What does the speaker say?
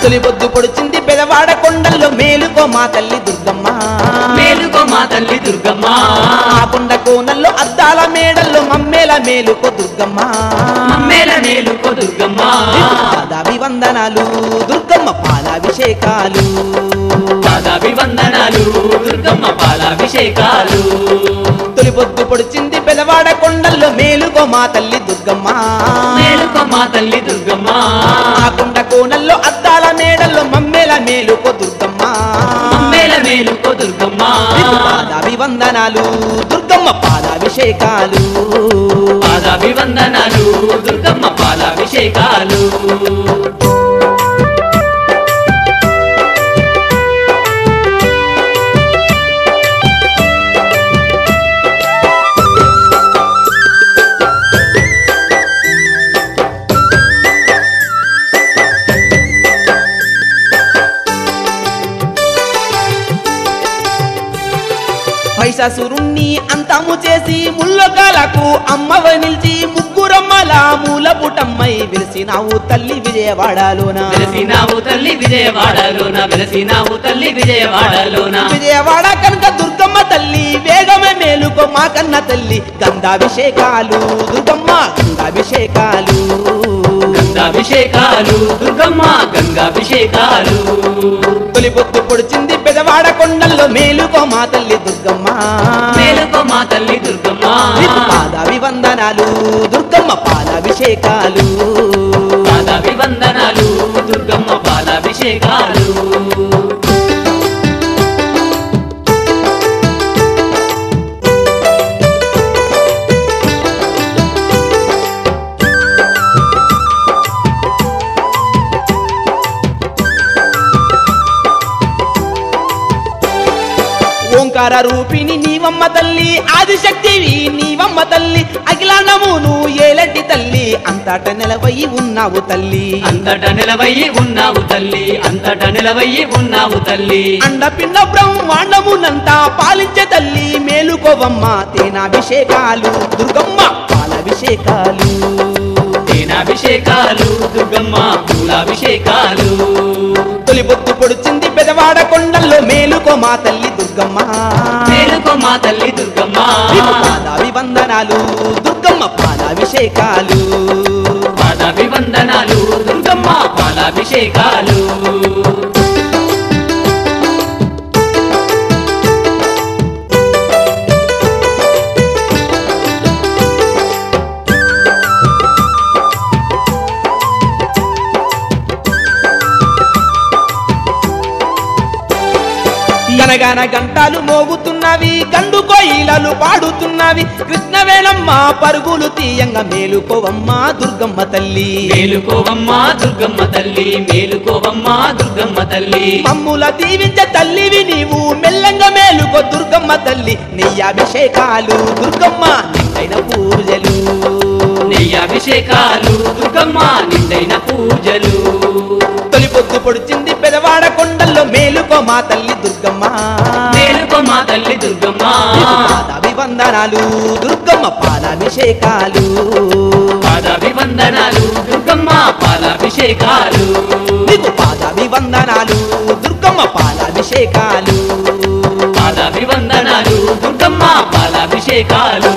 తొలి పొద్దు పొడిచింది పెదవాడ కొండల్లో మేలుకో మా తల్లి దుర్గమ్మ మేలుకో మా తల్లి దుర్గమ్మ ఆ కొండ కోనల్లో అద్దాల మేడల్లో మమ్మేల మేలుకో దుర్గమ్మ మమ్మేల మేలుకో దుర్గమ్మ పాదాభివందనాలు దుర్గమ్మ పాలాభిషేకాలు పాదాభివందనాలు దుర్గమ్మ పాలాభిషేకాలు తొలి పొద్దు పొడిచింది పెదవాడ కొండల్లో మేలుకో మా తల్లి దుర్గమ్మ మేలుకో మా తల్లి దుర్గమ్మ ఆ కొండ కోనల్లో అద్దాల మేడల్లో మమ్మేల మేలుకో దుర్గమ్మ మమ్మేల మేలుకో దుర్గమ్మ పాదాభివందనాలు దుర్గమ్మ పాదాభిషేకాలు పాదాభివందనాలు దుర్గమ్మ పాలాభిషేకాలు మహిషాసురుణ్ణి అంతము చేసి ముల్లకాలకు అమ్మవ నిలిచి ముగ్గురమ్మల మూల పుటమ్మై వెలిసినావు తల్లి విజయవాడలోన వెలసినావు తల్లి విజయవాడలోన వెలసినావు తల్లి విజయవాడలోన విజయవాడ కనుక దుర్గమ్మ తల్లి వేగమే మేలుకో మా కన్న తల్లి గంధాభిషేకాలు దుర్గమ్మ గంధాభిషేకాలు గంగాభిషేకాలు దుర్గమ్మ గంగాభిషేకాలు తొలి పొద్దు పొడిచింది పెదవాడ కొండల్లో మేలుకో మా తల్లి దుర్గమ్మ మేలుకో మా తల్లి దుర్గమ్మ నీకు పాదాభివందనాలు దుర్గమ్మ పాలాభిషేకాలు పాదాభివందనాలు దుర్గమ్మ పాలాభిషేకాలు ఓంకార రూపిణి నీవమ్మ తల్లి ఆదిశక్తివి నీవమ్మ తల్లి అఖిలాండమును ఏలటి తల్లి అంతట నిలవయి ఉన్నావు తల్లి అంతట నిలవయ్యి ఉన్నావు తల్లి అంతట నిలవయ్యి ఉన్నావు తల్లి అండపిండ బ్రహ్మాండమునంతా పాలించే తల్లి మేలుకోవమ్మ తేనాభిషేకాలు దుర్గమ్మ పాలాభిషేకాలు తేనాభిషేకాలు దుర్గమ్మ పూలాభిషేకాలు తొలి బొత్తు పొడిచింది పెదవాడ కొండల్లో మేలుకో మా తల్లి దుర్గమ్మ మేలుకో మా తల్లి దుర్గమ్మ నీకు పాదాభివందనాలు దుర్గమ్మ పాలాభిషేకాలు పాదాభివందనాలు దుర్గమ్మ పాలాభిషేకాలు గనగన గంటాలు మోగుతున్నవి గండు కోయిలలు పాడుతున్నవి కృష్ణవేణమ్మ పరుగులు తీయంగా మేలుకోవమ్మ దుర్గమ్మ తల్లి మేలుకోవమ్మ దుర్గమ్మ తల్లి మేలుకోవమ్మ దుర్గమ్మ తల్లి మమ్ముల దీవించే తల్లివి నీవు మెల్లంగా మేలుకో దుర్గమ్మ తల్లి నెయ్యాభిషేకాలు దుర్గమ్మ నిండైన పూజలు నెయ్యాభిషేకాలు దుర్గమ్మ నిండైన పూజలు తొలి పొద్దు పొడిచింది పెదవాడ కొండల్లో మేలుకో మా తల్లి దుర్గమ్మ మేలుకో మా తల్లి దుర్గమ్మ పాదాభివందనాలు దుర్గమ్మ పాదాభిషేకాలు పాదాభివందనాలు దుర్గమ్మ పాలాభిషేకాలు నీకు పాదాభివందనాలు దుర్గమ్మ పాలాభిషేకాలు పాదాభివందనాలు దుర్గమ్మ పాలాభిషేకాలు